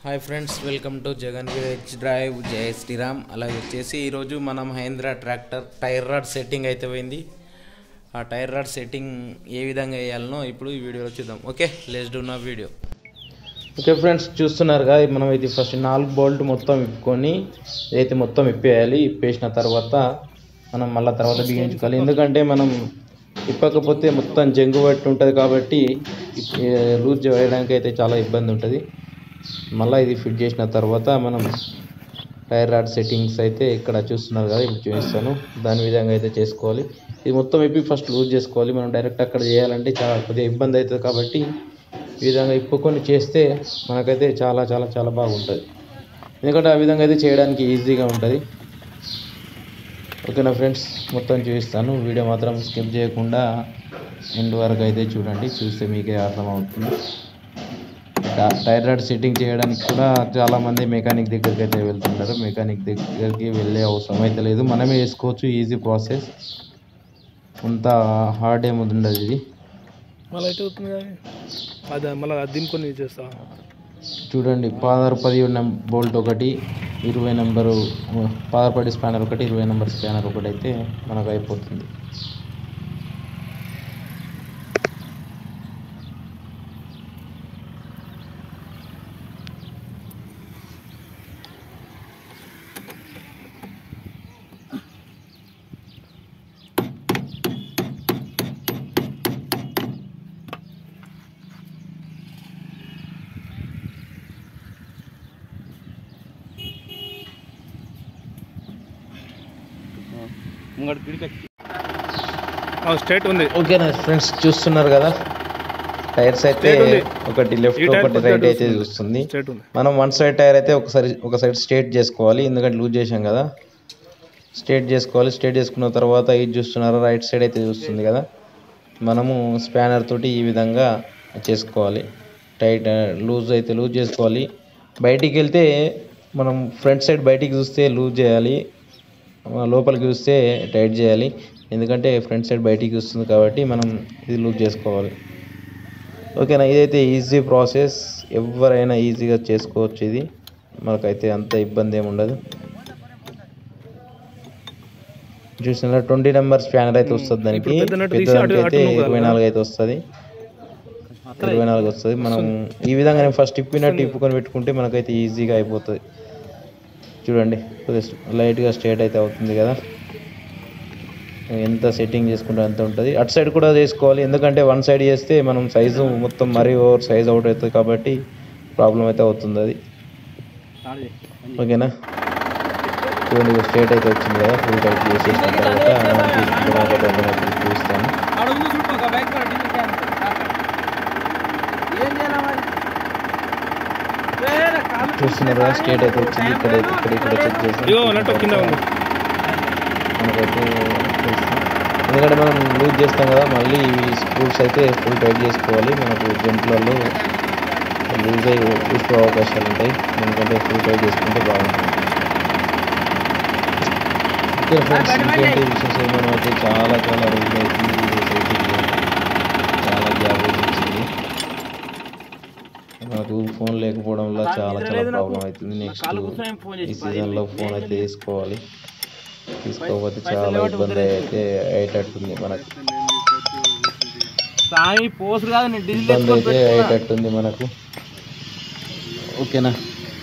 Hi friends welcome to Jagan village drive Jai Sriram అలాగే వచ్చేసి ఈరోజు మనం Mahindra tractor tyre rod setting అయితే పోయింది ఆ టైర్ రాడ్ సెట్టింగ్ ఏ విధంగా వేయాలనో ఇప్పుడు ఈ వీడియోలో చూద్దాం ఓకే లెస్ డూ నా వీడియో ఓకే ఫ్రెండ్స్ చూస్తున్నారుగా మనం ఇది ఫస్ట్ నాలుగు బోల్ట్ మొత్తం ఇప్పుకొని అయితే మొత్తం ఇప్పేయాలి ఇప్పేసిన తర్వాత మనం మళ్ళీ తర్వాత బిగించుకోవాలి ఎందుకంటే మనం ఇప్పకపోతే మొత్తం జంగు పట్టి ఉంటుంది కాబట్టి లూజ్ చేయడానికి అయితే చాలా ఇబ్బంది ఉంటుంది మళ్ళీ ఇది ఫిట్ చేసిన తర్వాత మనం టైర్ రాడ్ సెట్టింగ్స్ అయితే ఇక్కడ చూస్తున్నారు కదా ఇప్పుడు చూపిస్తాను దాని విధంగా అయితే చేసుకోవాలి ఇది మొత్తం ఇప్పి ఫస్ట్ లూజ్ చేసుకోవాలి మనం డైరెక్ట్ అక్కడ చేయాలంటే చాలా కొద్దిగా ఇబ్బంది అవుతుంది కాబట్టి ఈ విధంగా ఇప్పుకొని చేస్తే మనకైతే చాలా చాలా చాలా బాగుంటుంది ఎందుకంటే ఆ విధంగా అయితే చేయడానికి ఈజీగా ఉంటుంది ఓకేనా ఫ్రెండ్స్ మొత్తం చూపిస్తాను వీడియో మాత్రం స్కిప్ చేయకుండా ఎండ్ వరకు అయితే చూడండి చూస్తే మీకే అర్థమవుతుంది టా- టైర్ రాడ్ సెట్టింగ్ చేయడానికి కూడా చాలామంది మెకానిక్ దగ్గరికి అయితే వెళ్తుంటారు మెకానిక్ దగ్గరికి వెళ్ళే అవసరం అయితే లేదు మనమే చేసుకోవచ్చు ఈజీ ప్రాసెస్ అంత హార్డ్ ఏమి ఉండదు ఇది మళ్ళీ ఎటు అవుతుంది కానీ అది మళ్ళీ అది దింపుకొని చేస్తా చూడండి పదహారు పదిహేడు నెం బోల్ట్ ఒకటి ఇరవై నెంబరు పదహారు పడి స్పానర్ ఒకటి ఇరవై నెంబర్ స్పానర్ ఒకటి అయితే మనకు అయిపోతుంది స్ట్రైట్ ఉంది ఓకేనా ఫ్రెండ్స్ చూస్తున్నారు కదా టైర్స్ అయితే Straight ఉంది. ఒకటి లెఫ్ట్ ఈ టైర్ ఒకటి కొద్దిగా రైట్ అయితే చూస్తుంది. చూస్తుంది స్ట్రైట్ ఉంది మనం వన్ సైడ్ టైర్ అయితే ఒకసారి ఒక సైడ్ స్ట్రేట్ చేసుకోవాలి ఎందుకంటే లూజ్ చేసాం కదా స్ట్రేట్ చేసుకోవాలి స్ట్రేట్ చేసుకున్న తర్వాత ఇది చూస్తున్నారు రైట్ సైడ్ అయితే చూస్తుంది కదా మనము స్పానర్ తోటి ఈ విధంగా చేసుకోవాలి టైట్ లూజ్ అయితే లూజ్ చేసుకోవాలి బయటికి వెళ్తే మనం ఫ్రంట్ సైడ్ బయటికి చూస్తే లూజ్ చేయాలి ఆ, లోపలికి చూస్తే టైట్ చేయాలి ఎందుకంటే ఫ్రంట్ సైడ్ బయటికి వస్తుంది కాబట్టి మనం ఇది లూజ్ చేసుకోవాలి ఓకేనా ఇదైతే ఈజీ ప్రాసెస్ ఎవరైనా ఈజీగా చేసుకోవచ్చు ఇది మనకైతే అంత ఇబ్బంది ఏమి ఉండదు చూసిన ట్వంటీ నెంబర్ స్పానర్ అయితే వస్తుంది దానికి ఇప్పుడు పెద్దనట్టు తీసి పెద్దదానికి అటు- అయితే అటు నువ్వు ఇరవై నాలుగు అయితే వస్తుంది ఇరవై నాలుగు వస్తుంది మనం ఈ విధంగా నేను ఫస్ట్ ఇప్పినట్టు ఇప్పుకొని పెట్టుకుంటే మనకైతే ఈజీగా అయిపోతుంది చూడండి లైట్గా స్ట్రేట్ అయితే అవుతుంది కదా ఎంత సెట్టింగ్ చేసుకుంటే అంత ఉంటుంది అటు సైడ్ కూడా చేసుకోవాలి ఎందుకంటే వన్ సైడ్ చేస్తే మనం సైజు మొత్తం మరీ ఓవర్ సైజ్ అవుట్ అవుతుంది కాబట్టి ప్రాబ్లం అయితే అవుతుంది అది ఓకేనా చూడండి స్ట్రేట్ అయితే వచ్చింది కదా ఫుల్ టైట్ చేసేసిన తర్వాత మనం తీసుకుంటే మనకు అర్థమవుతుంది. చూస్తాను చూస్తున్నారు కదా స్ట్రేట్ అయితే వచ్చింది ఇక్కడ ఇక్కడ ఇక్కడ చెక్ చేసి ఇదిగో నట్టు కింద ఉంది మనకైతే తెలుస్తుంది. ఎందుకంటే మనం లూజ్ చేస్తాం కదా మళ్ళీ ఈ స్క్రూస్ అయితే ఫుల్ టైట్ చేసుకోవాలి మనకు జంప్లలో లూజ్ అయ్యి ఊసిపోయే అవకాశాలు ఉంటాయి ఎందుకంటే ఫుల్ టైట్ చేసుకుంటే బాగుంటుంది ఓకే ఫ్రెండ్స్ ఇంకేంటి విశేషం మనం అయితే చాలా చాలా రోజులు అవుతుంది ఈ రోజు అయితే ఇది చాలా గ్యాప్ వచ్చింది నాకు ఫోన్ లేకపోవడం వల్ల చాలా చాలా ప్రాబ్లం అవుతుంది నెక్స్ట్ ఈ సీజన్లో ఫోన్ అయితే తీసుకోవాలి తీసుకోకపోతే చాలా ఇబ్బంది అయితే అయ్యేటట్టుంది మనకు సాయి పోస్ట్ కాదు నేను ఇబ్బంది అయితే అయ్యేటట్టుంది మనకు ఓకేనా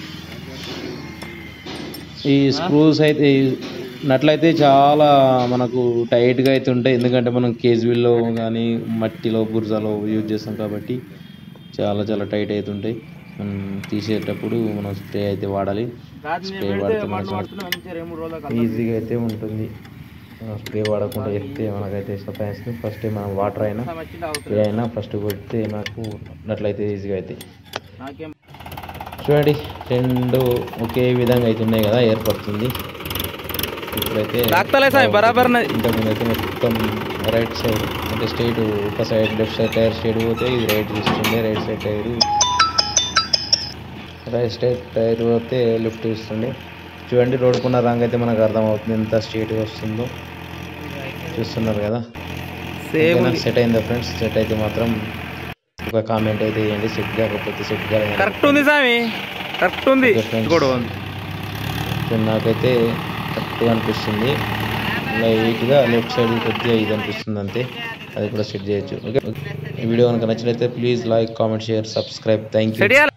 ఈ స్క్రూస్ అయితే ఈ నట్లయితే చాలా మనకు టైట్గా అయితే ఉంటాయి ఎందుకంటే మనం కేజీబీల్లో కానీ మట్టిలో బుర్జాలో యూజ్ చేస్తాం కాబట్టి చాలా చాలా టైట్ అయితే ఉంటాయి మనం తీసేటప్పుడు మనం స్ప్రే అయితే వాడాలి స్ప్రే వాడితే మనకు ఈజీగా అయితే ఉంటుంది స్ప్రే వాడకుండా చెప్తే మనకైతే సతాయిస్తుంది ఫస్ట్ మనం వాటర్ అయినా స్ప్రే అయినా ఫస్ట్ కొడితే మనకు అట్లయితే ఈజీగా అవుతాయి చూడండి రెండు ఒకే విధంగా అయితే ఉన్నాయి కదా ఏర్పడుతుంది ఇప్పుడైతే తాకుతలే సాయి, బరాబర్ ఉన్నది. ఇంతకుముందు అయితే మొత్తం రైట్ సైడ్ అంటే స్ట్రైట్ ఒక side left side tyre straight పోతే ఇది రైట్ తీస్తుండే right side tyre right side tyre పోతే లెఫ్ట్ తీస్తుండే చూడండి రోడ్డుకున్న రంగు అయితే మనకు అర్థమవుతుంది ఎంత స్ట్రైట్గా వస్తుందో చూస్తున్నారు కదా సేమ్ సెట్ అయిందా ఫ్రెండ్స్ సెట్ అయితే మాత్రం ఒక కామెంట్ అయితే చేయండి సెట్ కాకపోతే సెట్ కాదు కరెక్ట్ ఉంది స్వామి కరెక్ట్ ఉంది Okay, friends. కూడా ఉంది సో నాకైతే కరెక్ట్గా అనిపిస్తుంది లైట్గా లెఫ్ట్ సైడ్ కొద్దిగా ఇది అనిపిస్తుంది అంతే అది కూడా సెట్ చేయొచ్చు ఓకే ఈ వీడియో కనుక నచ్చినట్లయితే please like comment share subscribe thank you set చేయాలి